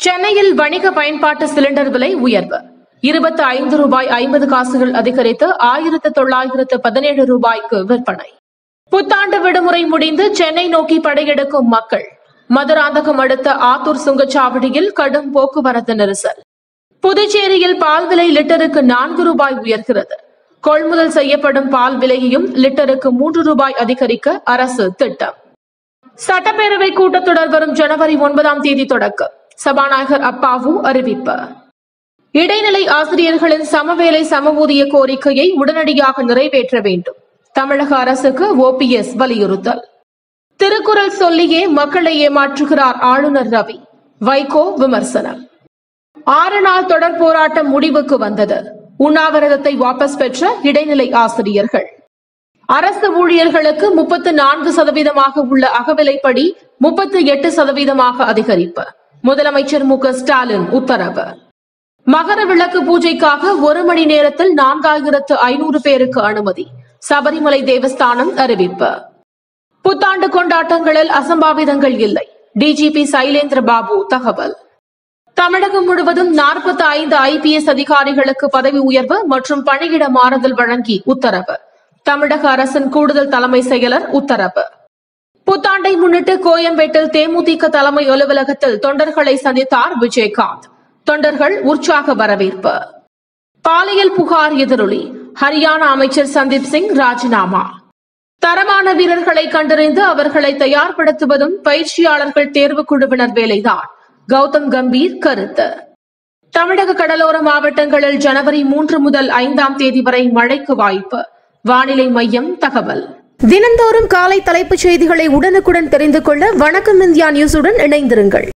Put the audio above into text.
சென்னையில் வணிக பயன்பாட்டு சிலிண்டர் விலை உயர்வு இருபத்தி ஐந்து ரூபாய் ஐம்பது காசுகள் அதிகரித்து ஆயிரத்து தொள்ளாயிரத்து பதினேழு ரூபாய்க்கு விற்பனை புத்தாண்டு விடுமுறை முடிந்து சென்னை நோக்கி படையெடுக்கும் மக்கள் மதுராந்தகம் அடுத்த ஆத்தூர் சுங்கச்சாவடியில் கடும் போக்குவரத்து நெரிசல் புதுச்சேரியில் பால் விலை லிட்டருக்கு நான்கு ரூபாய் உயர்கிறது கொள்முதல் செய்யப்படும் பால் விலையையும் லிட்டருக்கு மூன்று ரூபாய் அதிகரிக்க அரசு திட்டம் சட்டப்பேரவை கூட்டத்தொடர் வரும் ஜனவரி ஒன்பதாம் தேதி தொடக்கம் சபாநாயகர் அப்பாவு அறிவிப்பு இடைநிலை ஆசிரியர்களின் சமவேலை சம ஊதிய கோரிக்கையை உடனடியாக நிறைவேற்ற வேண்டும் தமிழக அரசுக்கு ஓபிஎஸ் வலியுறுத்தல் திருக்குறள் சொல்லியே மக்களை ஏமாற்றுகிறார் ஆளுநர் ரவி வைகோ விமர்சனம் ஆறு நாள் தொடர் போராட்டம் முடிவுக்கு வந்தது உண்ணாவிரதத்தை வாபஸ் பெற்ற இடைநிலை ஆசிரியர்கள் அரசு ஊழியர்களுக்கு முப்பத்து நான்கு சதவீதமாக உள்ள அகவிலைப்படி முப்பத்து எட்டு சதவீதமாக அதிகரிப்பு முதலமைச்சர் மு க ஸ்டாலின் உத்தரவு மகர விளக்கு பூஜைக்காக ஒரு மணி நேரத்தில் நான்காயிரத்து ஐநூறு பேருக்கு அனுமதி சபரிமலை தேவஸ்தானம் அறிவிப்பு புத்தாண்டு கொண்டாட்டங்களில் அசம்பாவிதங்கள் இல்லை டிஜிபி சைலேந்திர பாபு தகவல் தமிழகம் முழுவதும் நாற்பத்தி ஐந்து ஐபிஎஸ் அதிகாரிகளுக்கு பதவி உயர்வு மற்றும் பணியிட மாறுதல் வழங்கி உத்தரவு தமிழக அரசின் கூடுதல் தலைமை செயலர் உத்தரவு புத்தாண்டை முன்னிட்டு கோயம்பேட்டில் தேமுதிக தலைமை அலுவலகத்தில் தொண்டர்களை சந்தித்தார் விஜயகாந்த் தொண்டர்கள் உற்சாக வரவேற்பு பாலியல் புகார் எதிரொலி ஹரியானா அமைச்சர் சந்தீப் சிங் ராஜினாமா தரமான வீரர்களை கண்டறிந்து அவர்களை தயார்படுத்துவதும் பயிற்சியாளர்கள் தேர்வு குழுவினர் வேலைதான் கௌதம் கம்பீர் கருத்து தமிழக கடலோர மாவட்டங்களில் ஜனவரி மூன்று முதல் ஐந்தாம் தேதி வரை மழைக்கு வாய்ப்பு வானிலை மையம் தகவல் தினந்தோறும் காலை தலைப்புச் செய்திகளை உடனுக்குடன் தெரிந்து கொள்ள வணக்கம் இந்தியா நியூஸுடன் இணைந்திருங்கள்